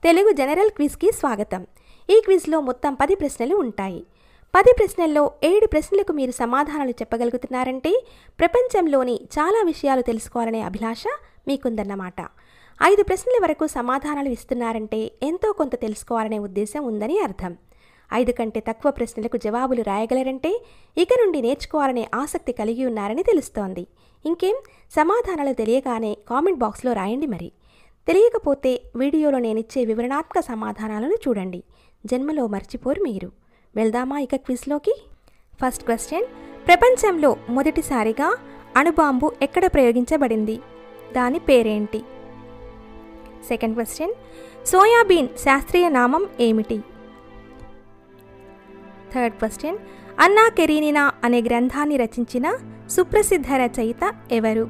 Telugu general క్విజ్కి స్వాగతం ఈ క్విజ్లో మొత్తం పది ప్రశ్నలు ఉంటాయి పది ప్రశ్నల్లో ఏడు ప్రశ్నలకు మీరు సమాధానాలు చెప్పగలుగుతున్నారంటే ప్రపంచంలోని చాలా విషయాలు తెలుసుకోవాలనే అభిలాష మీకుందన్నమాట ఐదు ప్రశ్నల వరకు సమాధానాలు ఇస్తున్నారంటే ఎంతో కొంత తెలుసుకోవాలనే ఉద్దేశం ఉందని అర్థం ఐదు కంటే తక్కువ ప్రశ్నలకు జవాబులు రాయగలరంటే ఇక నుండి నేర్చుకోవాలనే ఆసక్తి కలిగి ఉన్నారని తెలుస్తోంది ఇంకేం సమాధానాలు తెలియగానే కామెంట్ బాక్స్లో రాయండి మరి తెలియకపోతే వీడియోలో నేనిచ్చే వివరణాత్మక సమాధానాలను చూడండి జన్మలో మర్చిపోరు మీరు వెళ్దామా ఇక క్విజ్లోకి ఫస్ట్ క్వశ్చన్ ప్రపంచంలో మొదటిసారిగా అణుబాంబు ఎక్కడ ప్రయోగించబడింది దాని పేరేంటి సెకండ్ క్వశ్చన్ సోయాబీన్ శాస్త్రీయ నామం ఏమిటి థర్డ్ క్వశ్చన్ అన్నా కెరీనినా అనే గ్రంథాన్ని రచించిన సుప్రసిద్ధ రచయిత ఎవరు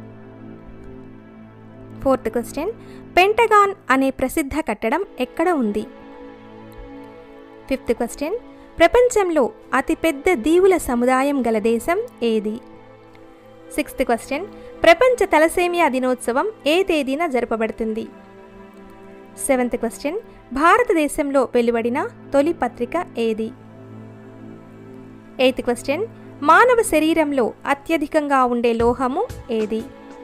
ఫోర్త్ క్వశ్చన్ పెంటగాన్ అనే ప్రసిద్ధ కట్టడం ఎక్కడ ఉంది ఫిఫ్త్ క్వశ్చన్ ప్రపంచంలో అతిపెద్ద దీవుల సముదాయం గల దేశం ఏది సిక్స్త్ క్వశ్చన్ ప్రపంచ తలసేమియా దినోత్సవం ఏ తేదీన జరపబడుతుంది సెవెంత్ క్వశ్చన్ భారతదేశంలో వెలువడిన తొలి పత్రిక ఏది ఎయిత్ క్వశ్చన్ మానవ శరీరంలో అత్యధికంగా ఉండే లోహము ఏది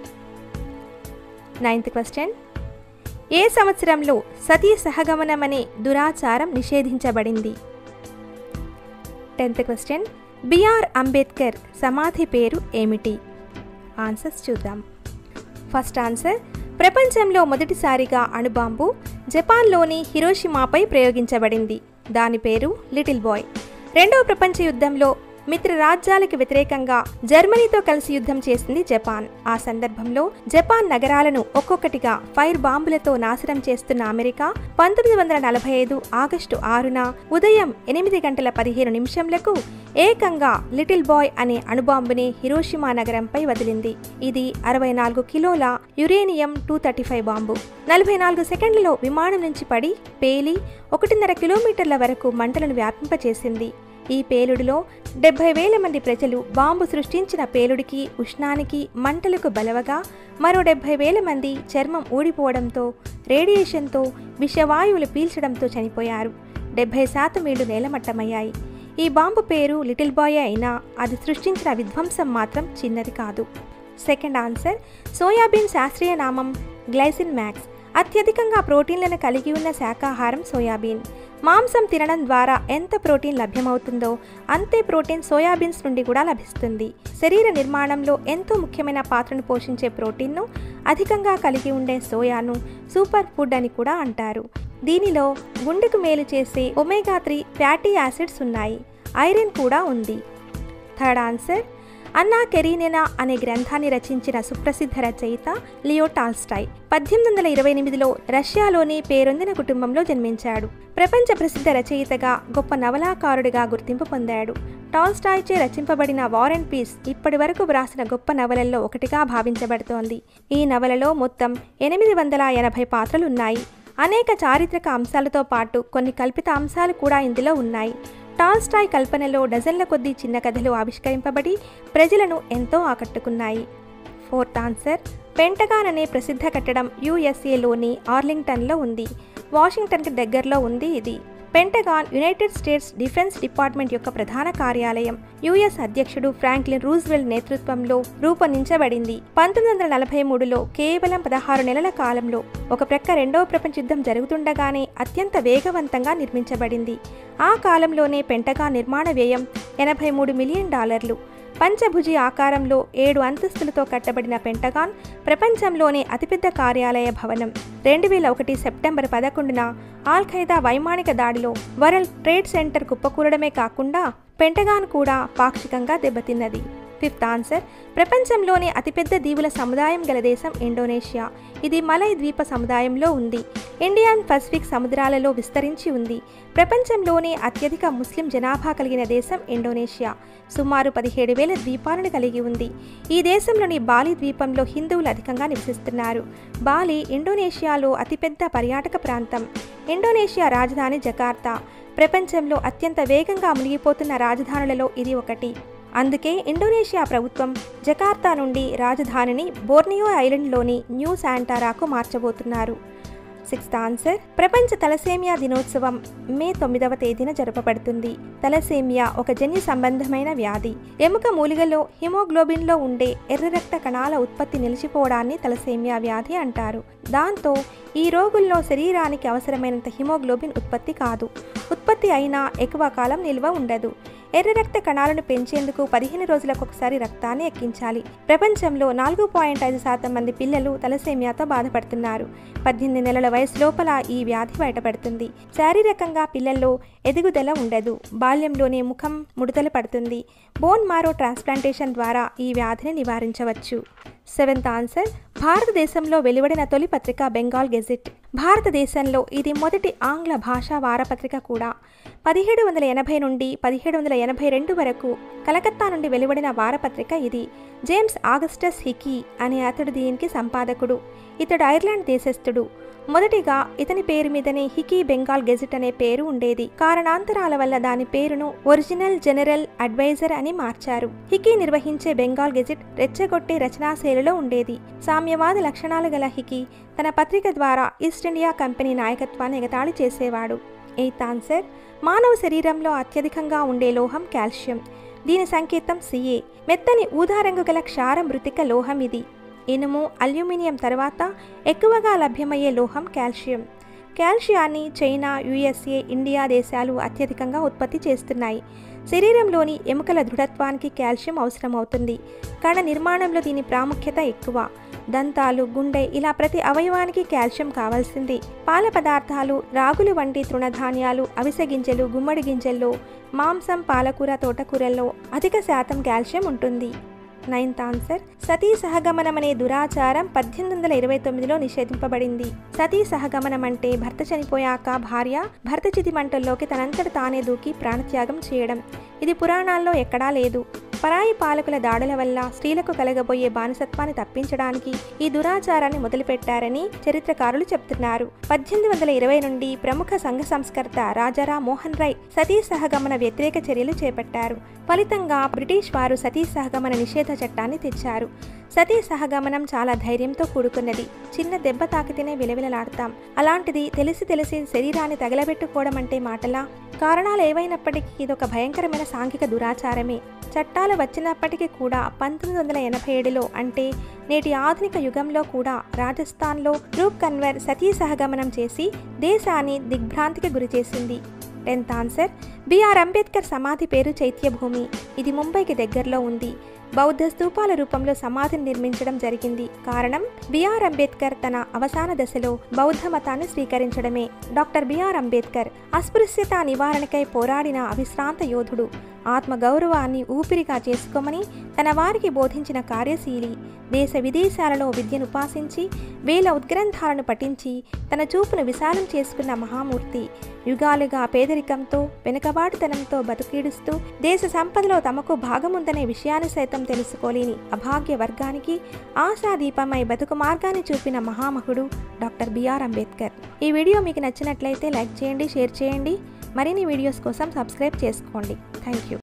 నైన్త్ క్వశ్చన్ ఏ సంవత్సరంలో సతీ సహగమనం అనే దురాచారం నిషేధించబడింది టెన్త్ క్వశ్చన్ బిఆర్ అంబేద్కర్ సమాధి పేరు ఏమిటి ఆన్సర్స్ చూద్దాం ఫస్ట్ ఆన్సర్ ప్రపంచంలో మొదటిసారిగా అణుబాంబు జపాన్లోని హిరోషిమాపై ప్రయోగించబడింది దాని పేరు లిటిల్ బాయ్ రెండవ ప్రపంచ యుద్ధంలో మిత్ర రాజ్యాలకు వ్యతిరేకంగా జర్మనీతో కలిసి యుద్ధం చేసింది జపాన్ ఆ సందర్భంలో జపాన్ నగరాలను ఒక్కొక్కటిగా ఫైర్ బాంబులతో నాశనం చేస్తున్న అమెరికా పంతొమ్మిది వందల నలభై ఐదు ఆగస్టు ఆరున ఉదయం ఎనిమిది గంటల పదిహేను నిమిషంలకు ఏకంగా లిటిల్ బాయ్ అనే అణుబాంబుని హిరోషిమా నగరంపై వదిలింది ఇది అరవై నాలుగు కిలోల uranium two thirty five bomb నలభై నాలుగు సెకండ్లలో విమానం నుంచి పడి పేలి ఒకటిన్నర కిలోమీటర్ల వరకు మంటలను వ్యాపింపచేసింది ఈ పేలుడులో డెబ్బై వేల మంది ప్రజలు బాంబు సృష్టించిన పేలుడికి ఉష్ణానికి మంటలకు బలవగా మరో డెబ్బై వేల మంది చర్మం ఊడిపోవడంతో రేడియేషన్తో విషవాయువులు పీల్చడంతో చనిపోయారు డెబ్బై శాతం ఇళ్లు నేలమట్టమయ్యాయి ఈ బాంబు పేరు లిటిల్ బాయ్ అయినా అది సృష్టించిన విధ్వంసం మాత్రం చిన్నది కాదు సెకండ్ ఆన్సర్ సోయాబీన్ శాస్త్రీయ నామం గ్లైసిన్ మ్యాక్స్ అత్యధికంగా ప్రోటీన్లను కలిగి ఉన్న శాకాహారం సోయాబీన్ మాంసం తినడం ద్వారా ఎంత ప్రోటీన్ లభ్యమవుతుందో అంతే ప్రోటీన్ సోయాబీన్స్ నుండి కూడా లభిస్తుంది శరీర నిర్మాణంలో ఎంతో ముఖ్యమైన పాత్రను పోషించే ప్రోటీన్ను అధికంగా కలిగి ఉండే సోయాను సూపర్ ఫుడ్ అని కూడా అంటారు దీనిలో గుండెకు మేలు చేసే ఒమేగా త్రీ ఫ్యాటీ యాసిడ్స్ ఉన్నాయి ఐరన్ కూడా ఉంది థర్డ్ ఆన్సర్ అన్నా కెరీనెనా అనే గ్రంథాన్ని రచించిన సుప్రసిద్ధ రచయిత లియో టాల్స్టాయ్ పద్దెనిమిది వందల ఇరవై ఎనిమిదిలో రష్యాలోని పేరొందిన కుటుంబంలో జన్మించాడు ప్రపంచ ప్రసిద్ధ రచయితగా గొప్ప నవలాకారుడిగా గుర్తింపు పొందాడు టాల్స్టాయ్చే రచింపబడిన వార్ అండ్ పీస్ ఇప్పటి వరకు వ్రాసిన గొప్ప నవలల్లో ఒకటిగా భావించబడుతోంది ఈ నవలలో మొత్తం ఎనిమిది వందల ఎనభై పాత్రలున్నాయి అనేక చారిత్రక అంశాలతో పాటు కొన్ని కల్పిత అంశాలు కూడా ఇందులో ఉన్నాయి టాల్స్టాయ్ కల్పనలో డజన్ల కొద్దీ చిన్న కథలు ఆవిష్కరింపబడి ప్రజలను ఎంతో ఆకట్టుకున్నాయి ఫోర్త్ ఆన్సర్ పెంటగాన్ అనే ప్రసిద్ధ కట్టడం యుఎస్ఏలోని ఆర్లింగ్టన్లో ఉంది వాషింగ్టన్కి దగ్గరలో ఉంది ఇది Pentagon United States defence department యొక్క ప్రధాన కార్యాలయం యుఎస్ అధ్యక్షుడు ఫ్రాంక్లిన్ రూజ్వెల్ నేతృత్వంలో రూపొందించబడింది పంతొమ్మిది వందల నలభై మూడులో కేవలం పదహారు నెలల కాలంలో ఒక ప్రక్క రెండవ ప్రపంచ యుద్ధం జరుగుతుండగానే అత్యంత వేగవంతంగా నిర్మించబడింది ఆ కాలంలోనే పెంటగాన్ నిర్మాణ వ్యయం ఎనభై మూడు మిలియన్ డాలర్లు పంచభుజి ఆకారంలో ఏడు అంతస్తులతో కట్టబడిన పెంటగాన్ ప్రపంచంలోనే అతిపెద్ద కార్యాలయ భవనం రెండు వేల ఒకటి సెప్టెంబర్ పదకొండున ఆల్ ఖైదా వైమానిక దాడిలో వరల్డ్ ట్రేడ్ సెంటర్ కుప్పకూలడమే కాకుండా పెంటగాన్ కూడా పాక్షికంగా దెబ్బతిన్నది ఫిఫ్త్ ఆన్సర్ ప్రపంచంలోనే అతిపెద్ద దీవుల సముదాయం గల దేశం ఇండోనేషియా ఇది మలై ద్వీప సముదాయంలో ఉంది ఇండియన్ పసిఫిక్ సముద్రాలలో విస్తరించి ఉంది ప్రపంచంలోనే అత్యధిక ముస్లిం జనాభా కలిగిన దేశం ఇండోనేషియా సుమారు పదిహేడు వేల ద్వీపాలను కలిగి ఉంది ఈ దేశంలోని బాలి ద్వీపంలో హిందువులు అధికంగా నివసిస్తున్నారు బాలి ఇండోనేషియాలో అతిపెద్ద పర్యాటక ప్రాంతం ఇండోనేషియా రాజధాని జకార్తా ప్రపంచంలో అత్యంత వేగంగా మునిగిపోతున్న రాజధానులలో ఇది ఒకటి అందుకే ఇండోనేషియా ప్రభుత్వం జకార్తా నుండి రాజధానిని బోర్నియో ఐలాండ్లోని న్యూ శాంటారాకు మార్చబోతున్నారు సిక్స్త్ ఆన్సర్ ప్రపంచ తలసేమియా దినోత్సవం మే తొమ్మిదవ తేదీన జరపబడుతుంది తలసేమియా ఒక జన్యు సంబంధమైన వ్యాధి ఎముక మూలిగలో హిమోగ్లోబిన్లో ఉండే ఎర్ర రక్త కణాల ఉత్పత్తి నిలిచిపోవడాన్ని తలసేమియా వ్యాధి అంటారు దాంతో ఈ రోగుల్లో శరీరానికి అవసరమైనంత హిమోగ్లోబిన్ ఉత్పత్తి కాదు ఉత్పత్తి అయినా ఎక్కువ కాలం నిల్వ ఉండదు ఎర్ర రక్త కణాలను పెంచేందుకు పదిహేను రోజులకు ఒకసారి రక్తాన్ని ఎక్కించాలి ప్రపంచంలో నాలుగు పాయింట్ ఐదు శాతం మంది పిల్లలు తలసేమియాతో బాధపడుతున్నారు పద్దెనిమిది నెలల వయసు లోపల ఈ వ్యాధి బయటపడుతుంది శారీరకంగా పిల్లల్లో ఎదుగుదల ఉండదు బాల్యంలోనే ముఖం ముడతలు పడుతుంది బోన్ మారో ట్రాన్స్ప్లాంటేషన్ ద్వారా ఈ వ్యాధిని నివారించవచ్చు సెవెంత్ ఆన్సర్ భారతదేశంలో వెలువడిన తొలి పత్రిక బెంగాల్ గెజిట్ భారతదేశంలో ఇది మొదటి ఆంగ్ల భాషా వారపత్రిక కూడా పదిహేడు వందల ఎనభై నుండి పదిహేడు వందల ఎనభై రెండు వరకు కలకత్తా నుండి వెలువడిన వారపత్రిక ఇది జేమ్స్ ఆగస్టస్ హికీ అనే అతడు దీనికి సంపాదకుడు ఇతడు ఐర్లాండ్ దేశస్థుడు మొదటిగా ఇతని పేరు మీదనే హికీ బెంగాల్ గెజిట్ అనే పేరు ఉండేది కారణాంతరాల వల్ల దాని పేరును ఒరిజినల్ జనరల్ అడ్వైజర్ అని మార్చారు హికీ నిర్వహించే బెంగాల్ గెజిట్ రెచ్చగొట్టే రచనాశైలిలో ఉండేది సామ్యవాద లక్షణాలు గల హికీ తన పత్రిక ద్వారా ఈస్ట్ ఇండియా కంపెనీ నాయకత్వాన్ని ఎగతాళి చేసేవాడు ఎయిత్ ఆన్సర్ మానవ శరీరంలో అత్యధికంగా ఉండే లోహం కాల్షియం దీని సంకేతం సిఏ మెత్తని ఊదారంగు గల క్షార మృతిక లోహం ఇది ఇనుము అల్యూమినియం తర్వాత ఎక్కువగా లభ్యమయ్యే లోహం కాల్షియం కాల్షియాన్ని చైనా యుఎస్ఏ ఇండియా దేశాలు అత్యధికంగా ఉత్పత్తి చేస్తున్నాయి శరీరంలోని ఎముకల దృఢత్వానికి కాల్షియం అవసరమవుతుంది కణ నిర్మాణంలో దీని ప్రాముఖ్యత ఎక్కువ దంతాలు గుండె ఇలా ప్రతి అవయవానికి కాల్షియం కావాల్సింది పాల పదార్థాలు రాగులు వంటి తృణధాన్యాలు అవిసె గింజలు గుమ్మడి గింజల్లో మాంసం పాలకూర తోటకూరల్లో అధిక శాతం కాల్షియం ఉంటుంది నైన్త్ ఆన్సర్ సతీ సహగమనం అనే దురాచారం పద్దెనిమిది వందల ఇరవై తొమ్మిదిలో నిషేధింపబడింది సతీ సహగమనం అంటే భర్త చనిపోయాక భార్య భర్త చితి మంటల్లోకి తనంతట తానే దూకి ప్రాణత్యాగం చేయడం ఇది పురాణాల్లో ఎక్కడా లేదు పరాయి పాలకుల దాడుల వల్ల స్త్రీలకు కలగబోయే బానిసత్వాన్ని తప్పించడానికి ఈ దురాచారాన్ని మొదలుపెట్టారని చరిత్రకారులు చెప్తున్నారు పద్దెనిమిది వందల ఇరవై నుండి ప్రముఖ సంఘ సంస్కర్త రాజారా మోహన్ రాయ్ సతీ సహగమన వ్యతిరేక చర్యలు చేపట్టారు ఫలితంగా బ్రిటిష్ వారు సతీ సహగమన నిషేధ చట్టాన్ని తెచ్చారు సతీ సహగమనం చాలా ధైర్యంతో కూడుకున్నది చిన్న దెబ్బ తాకితేనే విలవిలలాడతాం అలాంటిది తెలిసి తెలిసి శరీరాన్ని తగలబెట్టుకోవడం అంటే మాటలా కారణాలు ఏవైనప్పటికీ ఇదొక భయంకరమైన సాంఘిక దురాచారమే చట్టాలు వచ్చినప్పటికీ కూడా పంతొమ్మిది వందల ఎనభై ఏడులో అంటే నేటి ఆధునిక యుగంలో కూడా రాజస్థాన్లో రూప్ కన్వర్ సతీ సహగమనం చేసి దేశాన్ని దిగ్భ్రాంతికి గురిచేసింది టెన్త్ ఆన్సర్ బిఆర్ అంబేద్కర్ సమాధి పేరు చైత్యభూమి ఇది ముంబైకి దగ్గరలో ఉంది బౌద్ధ స్తూపాల రూపంలో సమాధిని నిర్మించడం జరిగింది కారణం బిఆర్ అంబేద్కర్ తన అవసాన దశలో బౌద్ధ మతాన్ని స్వీకరించడమే డాక్టర్ బిఆర్ అంబేద్కర్ అస్పృశ్యత నివారణకై పోరాడిన అవిశ్రాంత యోధుడు ఆత్మ గౌరవాన్ని ఊపిరిగా చేసుకోమని తన వారికి బోధించిన కార్యశీలి దేశ విదేశాలలో విద్యను ఉపాసించి వేల ఉద్గ్రంథాలను పఠించి తన చూపును విశాలం చేసుకున్న మహామూర్తి యుగాలుగా పేదరికంతో వెనుకబాటుతనంతో బతుకీడుస్తూ దేశ సంపదలో తమకు భాగముందనే విషయాన్ని సైతం తెలుసుకోలేని అభాగ్య వర్గానికి ఆశాదీపమై బతుకు మార్గాన్ని చూపిన మహామహుడు డాక్టర్ బిఆర్ అంబేద్కర్ ఈ వీడియో మీకు నచ్చినట్లయితే లైక్ చేయండి షేర్ చేయండి మరిన్ని వీడియోస్ కోసం సబ్స్క్రైబ్ చేసుకోండి థ్యాంక్ యూ